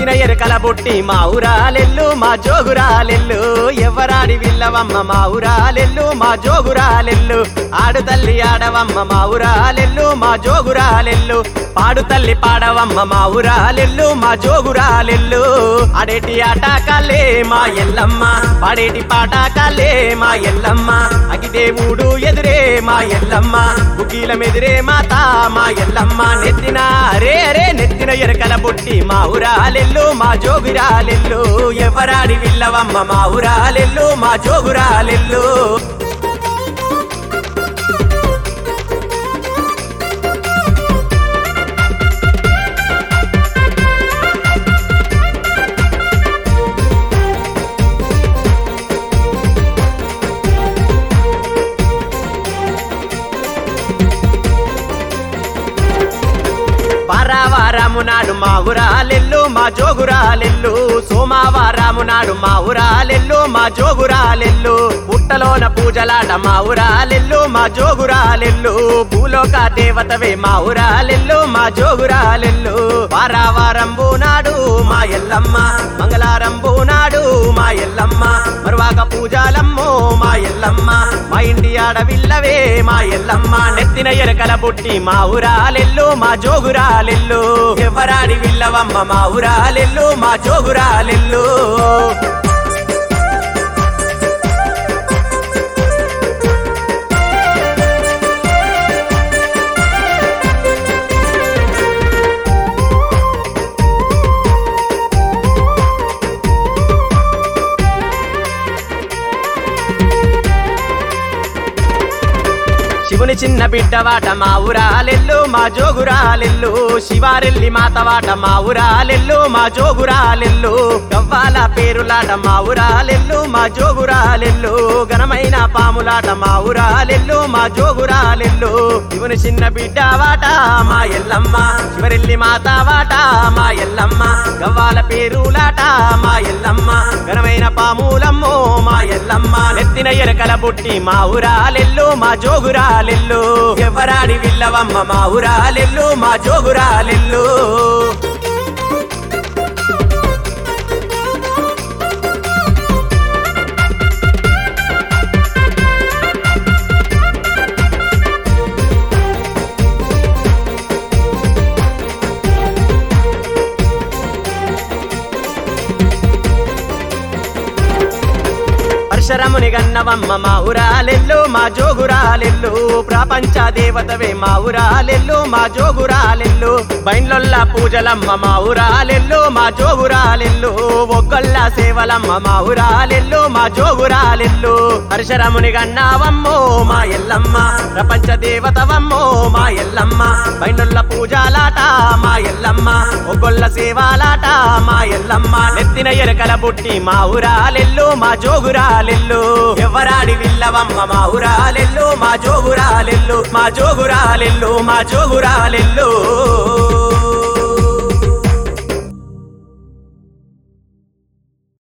నెత్తిన ఎరకల బుట్టి మా ఊరాలెల్లు మా జోగురాలెల్లు ఎవరాడి విల్లవమ్మ మా ఊరాలెల్లు మా జోగురాలెల్లు ఆడు తల్లి ఆడవమ్మ మా ఊరాలెల్లు మా జోగురాలెల్లు పాడు తల్లి పాడవమ్మ మా ఊరాలెల్లు మా జోగురాలెల్లు ఆడేటి ఆటాకాలే మా ఎల్లమ్మ పాడేటి పాటాకాలే మా ఎల్లమ్మ అగిదేవుడు ఎదురే మా ఎల్లమ్మ బుకీల మెదిరే మాత మా ఎల్లమ్మ నెత్తిన అరే అరే నెత్తిన ఎరకల బుట్టి మా ఊరాలెల్లు మా జోగురాలెల్లు ఎవరాడి విల్లవమ్మ మా ఊరాలెల్లు మా జోగురాలెల్లు వారావారము నాడు మా ఊరాలెల్లు మా జోగురాలెల్లు సోమవారము నాడు మా ఊరాలెల్లు మా జోగురాలెల్లు పుట్టలోన పూజలాట మా ఊరాలెల్లు మా జోగురాలెల్లు భూలోక దేవతవే మా ఊరాలెల్లు మా జోగురాలెల్లు వారావారంబు నాడు మా ఎల్లమ్మ మంగళారంబు నాడు మా ఎల్లమ్మ మరువాక పూజాలమ్మో మా ఎల్లమ్మ మా ఇంటి ఆడవిల్లవే మా ఎల్లమ్మ నెత్తిన ఎరకల బుట్టి మా ఊరాలెల్లు మా జోగురాలెల్లు ఎవరాడి విల్లవమ్మ మా ఊరాలెల్లు మా జోగురాలెల్లు శివుని చిన్న బిడ్డవాట మా ఊరాలెల్లు మా జోగురాలెల్లు శివారెల్లి మాతవాట మా ఊరాలెల్లు మా జోగురాలెల్లు గవ్వాల పేరులాట మా ఊరాలెల్లు మా జోగురాలెల్లు ఘనమైన పాములాట మా ఊరాలెల్లు మా జోగురాలెల్లు శివుని చిన్న బిడ్డవాట మా ఎల్లమ్మ శివరెల్లి మాతవాట మా ఎల్లమ్మ గవ్వాల పేరులాట మా ఎల్లమ్మ ఘనమైన పాములమ్మో మా ఎల్లమ్మ నెత్తిన ఎరకల బుట్టి మా ఊరాలెల్లు మా జోగురాలెల్లు ఎవరాడి విల్లవమ్మ మా ఊరాలెల్లు మా జోగురాలెల్లు పరశరముని గన్నవమ్మ మా ఊరాలెల్లు మా జోగురాలెల్లు ప్రపంచ దేవతవే మా ఊరాలెల్లు మా జోగురాలెల్లు బైన్లొల్ల పూజలమ్మ మా ఊరాలెల్లు మా జోగురాలెల్లు ఒక్కళ్ళ సేవలమ్మ మా ఊరాలెల్లు మా జోగురాలెల్లు పరశరముని గన్నావమ్మో మా ఎల్లమ్మ ప్రపంచ దేవతవమ్మో మా ఎల్లమ్మ బైన్లొల్ల పూజలాట మా ఎల్లమ్మ ఒక్కళ్ళ సేవాలాట మా ఎల్లమ్మ నెత్తిన ఎరకల బుట్టి మా ఊరాలెల్లు మా జోగురాలెల్లు ఎవరాడి విల్లవమ్మ మా ఊరాలెల్లు మా జోగురాలెల్లు మా జోగురాలెల్లు మా జోగురాలెల్లు